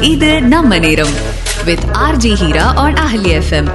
இது நம்ம நேரம் with RJ Heera on Ahali FM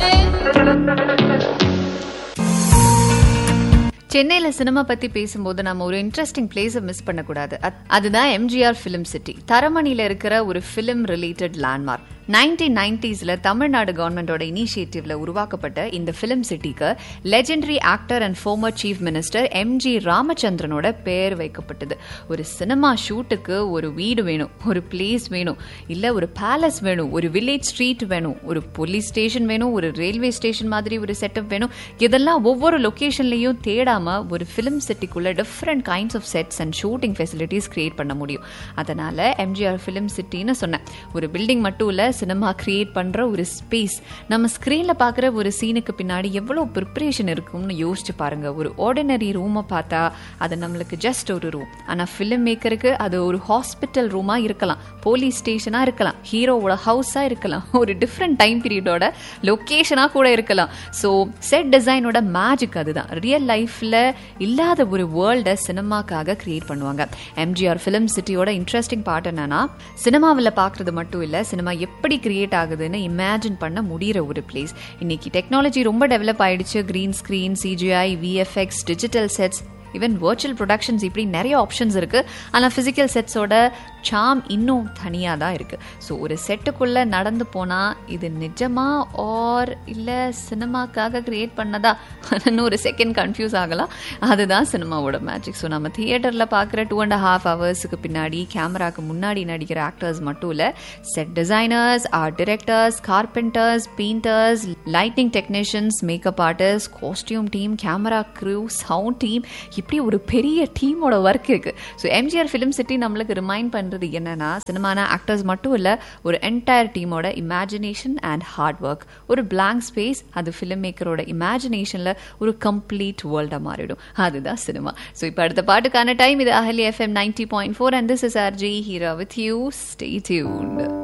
சென்னையில சினிமா பத்தி பேசும்போது நம்ம ஒரு இன்ட்ரெஸ்டிங் பிளேஸை மிஸ் பண்ணக்கூடாது அத்- அதுதான் எம்ஜிஆர் ஃபிலிம் சிட்டி தரமணியில இருக்கிற ஒரு ஃபிலிம் ரிலேட்டட் லேண்ட்மார்க் நைன்டீன் நைன்டிஸ்ல தமிழ்நாடு கவர்மெண்டோட இனிஷியேட்டிவ்ல உருவாக்கப்பட்ட இந்த ஃபிலிம் சிட்டிக்கு legendary actor and former chief minister M G ராமச்சந்திரனோட பெயர் வைக்கப்பட்டது ஒரு சினிமா ஷூட்டுக்கு ஒரு வீடு வேணும் ஒரு பிளேஸ் வேணும் இல்ல ஒரு பேலஸ் வேணும் ஒரு வில்லேஜ் ஸ்ட்ரீட் வேணும் ஒரு போலீஸ் ஸ்டேஷன் வேணும் ஒரு ரயில்வே ஸ்டேஷன் மாதிரி ஒரு செட்டப் வேணும் இதெல்லாம் ஒவ்வொரு லொகேஷன்லயும் தேடாம ஒரு ஃபிலிம் சிட்டிக்குள்ள different kinds of sets and shooting facilities create பண்ண முடியும் அதனால எம்ஜிஆர் ஃபிலிம் சிட்டின்னு சொன்னேன் ஒரு பில்டிங் மட்டும் இல்ல சினிமா கிரியேட் பண்ற ஒரு ஸ்பேஸ் நம்ம ஸ்கிரீன்ல பாக்குற ஒரு சீனுக்கு பின்னாடி எவ்வளவு ப்ரிப்பரேஷன் இருக்கும்னு யோசிச்சு பாருங்க ஒரு ஆர்டினரி ரூமை பார்த்தா அது நம்மளுக்கு ஜஸ்ட் ஒரு ரூம் ஆனா ஃபிலிம் மேக்கருக்கு அது ஒரு ஹாஸ்பிட்டல் ரூமா இருக்கலாம் போலீஸ் ஸ்டேஷனா இருக்கலாம் ஹீரோவோட ஹவுஸா இருக்கலாம் ஒரு டிஃப்ரெண்ட் டைம் பீரியடோட லொக்கேஷனா கூட இருக்கலாம் ஸோ செட் டிசைனோட மேஜிக் அதுதான் ரியல் லைஃப்ல இல்லாத ஒரு வேர்ல்டை சினிமாக்காக கிரியேட் பண்ணுவாங்க எம்ஜிஆர் ஃபிலிம் சிட்டியோட இன்ட்ரெஸ்டிங் பார்ட் என்னன்னா சினிமாவில் பார்க்கறது மட்டும் இல்ல சினிமா எப்படி கிரியேட் ஆகுதுன்னு இமேஜின் பண்ண முடியிற ஒரு பிளேஸ் இன்னைக்கு டெக்னாலஜி ரொம்ப டெவலப் ஆயிடுச்சு green screen CGI VFX digital sets even virtual productions இப்படி நிறைய ஆப்ஷன்ஸ் இருக்கு ஆனால் ஃபிசிக்கல் செட்ஸோட சாம் இன்னும் தனியாக தான் இருக்கு ஸோ ஒரு செட்டுக்குள்ள நடந்து போனா இது நிஜமா ஆர் இல்லை சினிமாக்காக கிரியேட் பண்ணதா ஒரு செகண்ட் கன்ஃபியூஸ் ஆகலாம் அதுதான் சினிமாவோட மேஜிக் ஸோ நம்ம தியேட்டரில் பார்க்குற டூ அண்ட் ஹாஃப் ஹவர்ஸுக்கு பின்னாடி கேமராக்கு முன்னாடி நடிக்கிற ஆக்டர்ஸ் மட்டும் இல்லை set designers art directors carpenters painters lighting technicians makeup artist costume team camera crew sound team இப்படி ஒரு பெரிய டீமோட ஒர்க் இருக்கு ஸோ எம்ஜிஆர் ஃபிலிம் சிட்டி நம்மளுக்கு ரிமைண்ட் பண்றது என்னன்னா சினிமான ஆக்டர்ஸ் மட்டும் இல்ல ஒரு என்டையர் டீமோட இமேஜினேஷன் அண்ட் ஹார்ட் ஒர்க் ஒரு blank ஸ்பேஸ் அது ஃபிலிம் மேக்கரோட இமேஜினேஷன்ல ஒரு கம்ப்ளீட் வேர்ல்டா மாறிடும் அதுதான் சினிமா ஸோ இப்போ அடுத்த பாட்டுக்கான டைம் இது Ahali FM ninety point four and this is R J Heera with you stay tuned